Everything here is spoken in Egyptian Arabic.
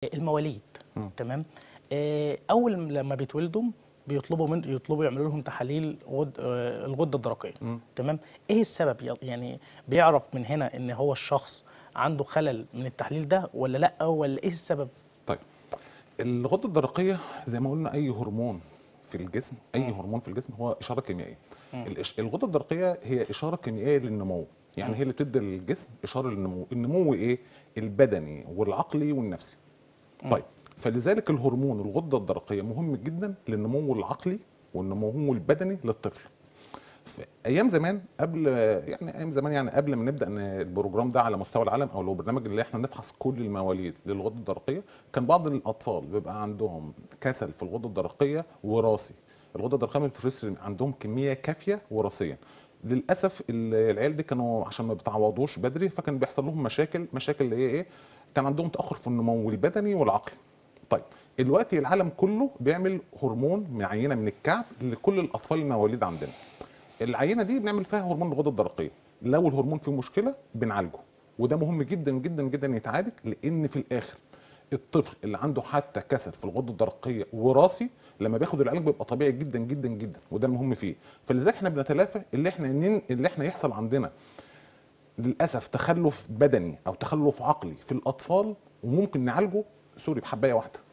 المواليد مم. تمام آه، اول لما بيتولدوا بيطلبوا من يطلبوا يعملوا لهم تحاليل غد آه، الغده الدرقيه مم. تمام ايه السبب ي- يعني بيعرف من هنا ان هو الشخص عنده خلل من التحليل ده ولا لا ولا ايه السبب طيب الغده الدرقيه زي ما قلنا اي هرمون في الجسم اي مم. هرمون في الجسم هو اشاره كيميائيه مم. الإش- الغده الدرقيه هي اشاره كيميائيه للنمو يعني مم. هي اللي بتدي للجسم اشاره للنمو النمو ايه البدني والعقلي والنفسي مم. طيب فلذلك الهرمون الغده الدرقيه مهم جدا للنمو العقلي والنمو البدني للطفل في ايام زمان قبل يعني ايام زمان يعني قبل ما نبدا ان البروجرام ده على مستوى العالم او لو برنامج اللي احنا نفحص كل المواليد للغده الدرقيه كان بعض الاطفال بيبقى عندهم كسل في الغده الدرقيه وراثي الغده الدرقيه ما بتفرزش عندهم كميه كافيه وراثيا للاسف ال- العيال دي كانوا عشان ما بيتعوضوش بدري فكان بيحصل لهم مشاكل مشاكل اللي هي ايه كان عندهم تاخر في النمو البدني والعقلي طيب دلوقتي العالم كله بيعمل هرمون من عينه من الكعب لكل الاطفال المواليد عندنا العينه دي بنعمل فيها هرمون الغده الدرقيه لو الهرمون فيه مشكله بنعالجه وده مهم جدا جدا جدا يتعالج لان في الاخر الطفل اللي عنده حتى كسل في الغده الدرقيه وراثي لما بياخد العلاج بيبقى طبيعي جدا جدا جدا وده المهم فيه فلذلك احنا بنتلافى اللي احنا نن... اللي احنا يحصل عندنا للاسف تخلف بدني او تخلف عقلي في الاطفال وممكن نعالجه سوري بحبايه واحده